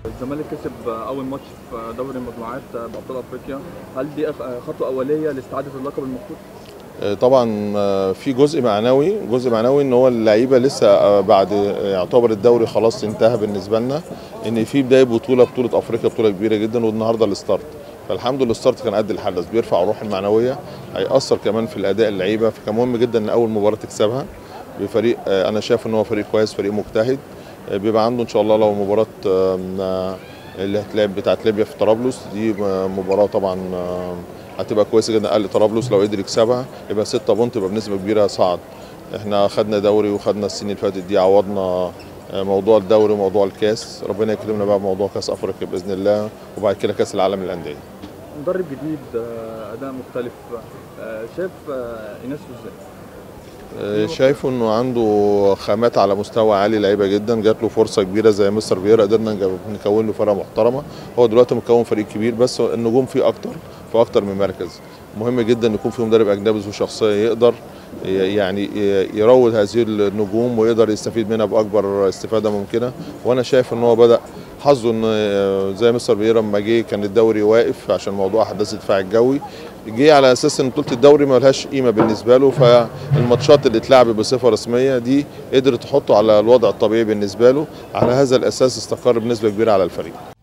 الزمالك كسب اول ماتش في دوري المجموعات بابطال افريقيا هل دي أخ- خطوه اوليه لاستعاده اللقب المفقود طبعا آه، في جزء معنوي جزء معنوي ان هو اللعيبه لسه آه، بعد يعتبر الدوري خلاص انتهى بالنسبه لنا ان في بدايه بطوله بطوله افريقيا بطوله كبيره جدا والنهارده الستارت فالحمد لله الستارت كان قد الحدث بيرفع الروح المعنويه هيأثر كمان في الاداء اللعيبه فكان مهم جدا ان اول مباراه تكسبها بفريق آه، انا شايف ان هو فريق كويس فريق مجتهد آه، بيبقى عنده ان شاء الله لو مباراه آم، آه، اللي هتلعب بتاعت ليبيا في طرابلس دي مباراه طبعا آه، هتبقى كويسه جدا اقل طرابلس لو قدر يكسبها يبقى 6 بونت يبقى بنسبه كبيره صعد احنا خدنا دوري وخدنا السنين اللي فاتت دي عوضنا آه، موضوع الدوري وموضوع الكاس ربنا يكرمنا بقى بموضوع كاس افريقيا باذن الله وبعد كده كاس العالم للانديه مدرب جديد آه، اداء مختلف آه، شايف آه، ايناسيو ازاي آه، شايفه انه عنده خامات على مستوى عالي لعيبه جدا جات له فرصه كبيره زي مستر فييرا قدرنا نجاب- نكون له فرقه محترمه هو دلوقتي مكون فريق كبير بس النجوم فيه اكتر في اكتر من مركز مهم جدا ان يكون في مدرب اجنبي ذو شخصيه يقدر ي- يعني ي- يروض هذه النجوم ويقدر يستفيد منها باكبر استفاده ممكنه وانا شايف ان هو بدا حظه ان آه، زي مستر فييرا لما جه كان الدوري واقف عشان موضوع احداث الدفاع الجوي جه على اساس ان بطوله الدوري ما لهاش قيمه بالنسبه له فالماتشات اللي اتلعبت بصفه رسميه دي قدر تحطه على الوضع الطبيعي بالنسبه له على هذا الاساس استقر بنسبه كبيره على الفريق